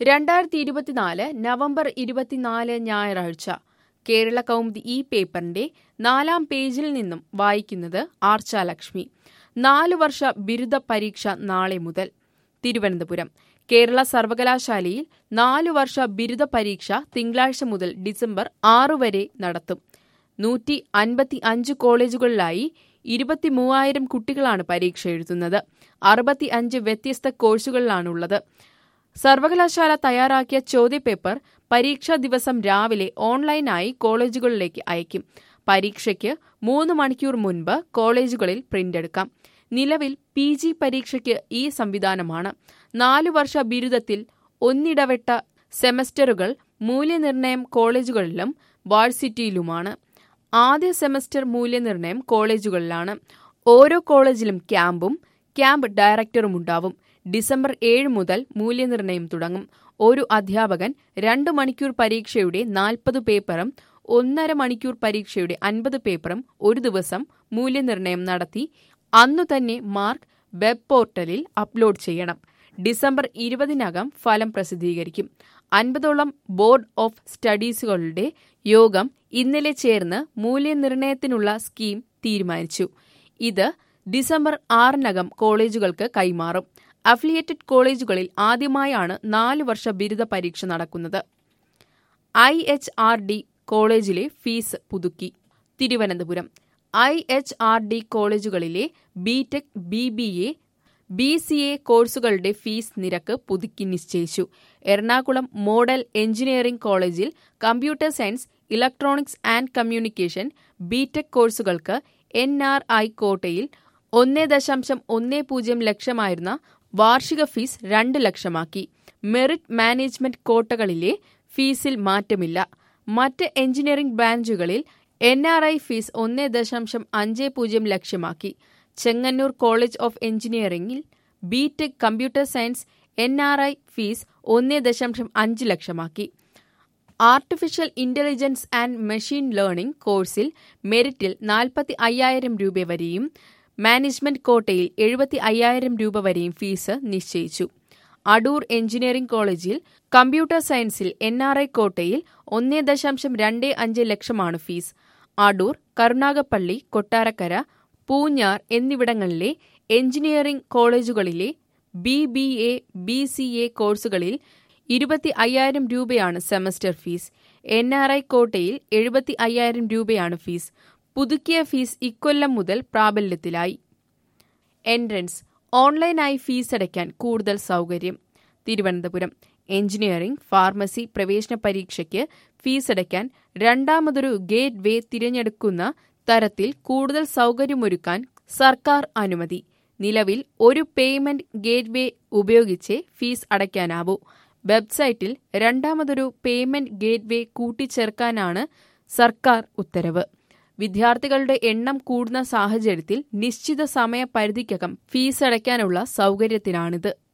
രണ്ടായിരത്തി ഇരുപത്തിനാല് നവംബർ ഇരുപത്തിനാല് ഞായറാഴ്ച കേരള കൗമുദി ഈ പേപ്പറിന്റെ നാലാം പേജിൽ നിന്നും വായിക്കുന്നത് ആർച്ചാലക്ഷ്മി നാലു വർഷ ബിരുദ പരീക്ഷ നാളെ മുതൽ തിരുവനന്തപുരം കേരള സർവകലാശാലയിൽ നാലു വർഷ ബിരുദ പരീക്ഷ തിങ്കളാഴ്ച മുതൽ ഡിസംബർ ആറു വരെ നടത്തും നൂറ്റി അൻപത്തി അഞ്ച് കോളേജുകളിലായി ഇരുപത്തി മൂവായിരം കുട്ടികളാണ് പരീക്ഷ എഴുതുന്നത് അറുപത്തി അഞ്ച് വ്യത്യസ്ത കോഴ്സുകളിലാണുള്ളത് സർവകലാശാല തയ്യാറാക്കിയ ചോദ്യപേപ്പർ പരീക്ഷാ ദിവസം രാവിലെ ഓൺലൈനായി കോളേജുകളിലേക്ക് അയക്കും പരീക്ഷയ്ക്ക് മൂന്ന് മണിക്കൂർ മുൻപ് കോളേജുകളിൽ പ്രിന്റ് എടുക്കാം നിലവിൽ പി ജി പരീക്ഷയ്ക്ക് ഈ സംവിധാനമാണ് നാലു വർഷ ബിരുദത്തിൽ ഒന്നിടവിട്ട സെമസ്റ്ററുകൾ മൂല്യനിർണ്ണയം കോളേജുകളിലും വാഴ്സിറ്റിയിലുമാണ് ആദ്യ സെമസ്റ്റർ മൂല്യനിർണ്ണയം കോളേജുകളിലാണ് ഓരോ കോളേജിലും ക്യാമ്പും ക്യാമ്പ് ഡയറക്ടറും ഉണ്ടാവും ഡിസംബർ ഏഴ് മുതൽ മൂല്യനിർണ്ണയം തുടങ്ങും ഒരു അധ്യാപകൻ രണ്ട് മണിക്കൂർ പരീക്ഷയുടെ നാൽപ്പത് പേപ്പറും ഒന്നര മണിക്കൂർ പരീക്ഷയുടെ അൻപത് പേപ്പറും ഒരു ദിവസം മൂല്യനിർണ്ണയം നടത്തി അന്നു തന്നെ മാർക്ക് വെബ് പോർട്ടലിൽ അപ്ലോഡ് ചെയ്യണം ഡിസംബർ ഇരുപതിനകം ഫലം പ്രസിദ്ധീകരിക്കും അൻപതോളം ബോർഡ് ഓഫ് സ്റ്റഡീസുകളുടെ യോഗം ഇന്നലെ ചേർന്ന് മൂല്യനിർണ്ണയത്തിനുള്ള സ്കീം തീരുമാനിച്ചു ഇത് ഡിസംബർ ആറിനകം കോളേജുകൾക്ക് കൈമാറും അഫിലിയേറ്റഡ് കോളേജുകളിൽ ആദ്യമായാണ് നാല് വർഷ ബിരുദ പരീക്ഷ നടക്കുന്നത് ഐ എച്ച് ആർ ഡി കോളേജിലെ ഫീസ് പുതുക്കി Thiruvananthapuram I H R D കോളേജുകളിലെ BTech B B A B C A കോഴ്സുകളുടെ ഫീസ് നിരക്ക് പുതുക്കി നിശ്ചയിച്ചു എറണാകുളം മോഡൽ എഞ്ചിനീയറിംഗ് കോളേജിൽ computer science electronics and communication BTech കോഴ്സുകൾക്ക് എൻ ആർ ഐ കോട്ടയിൽ ഒന്ന് ദശാംശം ഒന്ന് പൂജ്യം ലക്ഷമായിരുന്ന വാർഷിക ഫീസ് രണ്ട് ലക്ഷമാക്കി മെറിറ്റ് മാനേജ്മെന്റ് കോട്ടകളിലെ ഫീസിൽ മാറ്റമില്ല മറ്റ് എഞ്ചിനീയറിംഗ് ബ്രാഞ്ചുകളിൽ എൻ ആർ ഐ ഫീസ് ഒന്ന് ദശാംശം അഞ്ച് പൂജ്യം ലക്ഷമാക്കി ചെങ്ങന്നൂർ കോളേജ് ഓഫ് എഞ്ചിനീയറിംഗിൽ BTech computer science N R I fees ഒന്ന് ദശാംശം അഞ്ച് ലക്ഷമാക്കി artificial intelligence and machine learning കോഴ്സിൽ മെറിറ്റിൽ നാൽപ്പത്തി അയ്യായിരം രൂപ വരെയും മാനേജ്മെന്റ് കോട്ടയിൽ എഴുപത്തി അയ്യായിരം രൂപ വരെയും ഫീസ് നിശ്ചയിച്ചു അടൂർ എഞ്ചിനീയറിംഗ് കോളേജിൽ കമ്പ്യൂട്ടർ സയൻസിൽ എൻ ആർ ഐ കോട്ടയിൽ ഒന്ന് ദശാംശം രണ്ട് അഞ്ച് ലക്ഷമാണ് ഫീസ് അടൂർ കരുണാകപ്പള്ളി കൊട്ടാരക്കര പൂഞ്ഞാർ എന്നിവിടങ്ങളിലെ എഞ്ചിനീയറിംഗ് കോളേജുകളിലെ B B A B C A കോഴ്സുകളിൽ ഇരുപത്തി അയ്യായിരം രൂപയാണ് semester fees N R I കോട്ടയിൽ എഴുപത്തി അയ്യായിരം രൂപയാണ് ഫീസ് പുതുക്കിയ ഫീസ് ഇക്കൊല്ലം മുതൽ പ്രാബല്യത്തിലായി എൻട്രൻസ് ഓൺലൈനായി ഫീസ് അടയ്ക്കാൻ കൂടുതൽ സൗകര്യം തിരുവനന്തപുരം എഞ്ചിനീയറിംഗ് ഫാർമസി പ്രവേശന പരീക്ഷയ്ക്ക് ഫീസ് അടയ്ക്കാൻ രണ്ടാമതൊരു ഗേറ്റ് വേ തിരഞ്ഞെടുക്കുന്ന തരത്തിൽ കൂടുതൽ സൗകര്യമൊരുക്കാൻ സർക്കാർ അനുമതി നിലവിൽ ഒരു പേയ്മെന്റ് ഗേറ്റ് വേ ഉപയോഗിച്ച് ഫീസ് അടയ്ക്കാനാവൂ വെബ്സൈറ്റിൽ രണ്ടാമതൊരു പേയ്മെന്റ് ഗേറ്റ് വേ കൂട്ടിച്ചേർക്കാനാണ് സർക്കാർ ഉത്തരവ് വിദ്യാർത്ഥികളുടെ എണ്ണം കൂടുന്ന സാഹചര്യത്തിൽ നിശ്ചിത സമയപരിധിക്കകം ഫീസ് അടയ്ക്കാനുള്ള സൗകര്യത്തിനാണിത്